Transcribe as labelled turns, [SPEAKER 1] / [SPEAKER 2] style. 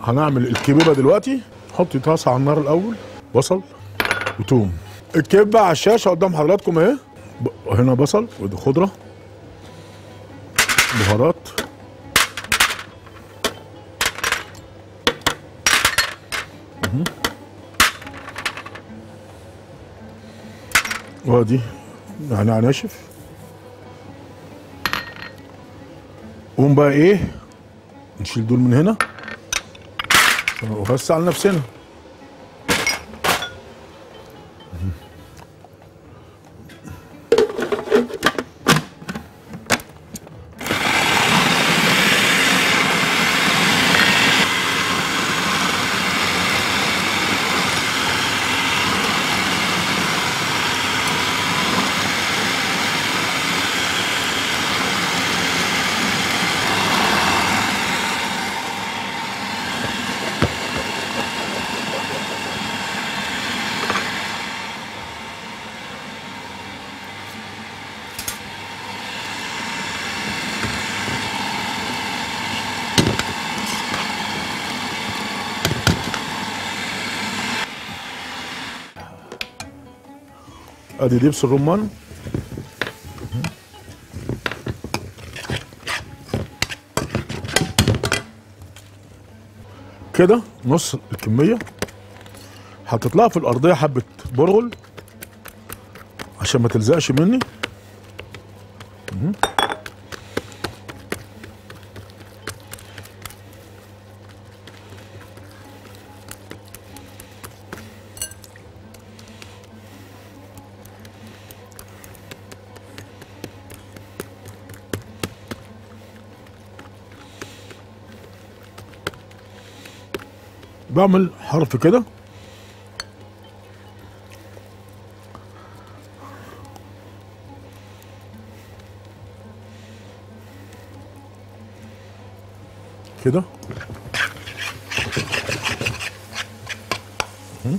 [SPEAKER 1] هنعمل الكبيبه دلوقتي حطي طاسه على النار الاول بصل وتوم الكبه على الشاشه قدام حضراتكم اهي ب- هنا بصل ودي خضره بهارات مهم. وادي نعناع ناشف قوم بقى ايه نشيل دول من هنا عشان نوسع لنفسنا ادي دبس الرمان كده نص الكميه حطيت لها في الارضيه حبه برغل عشان ما تلزقش مني مهم. بعمل حرف كده كده مم.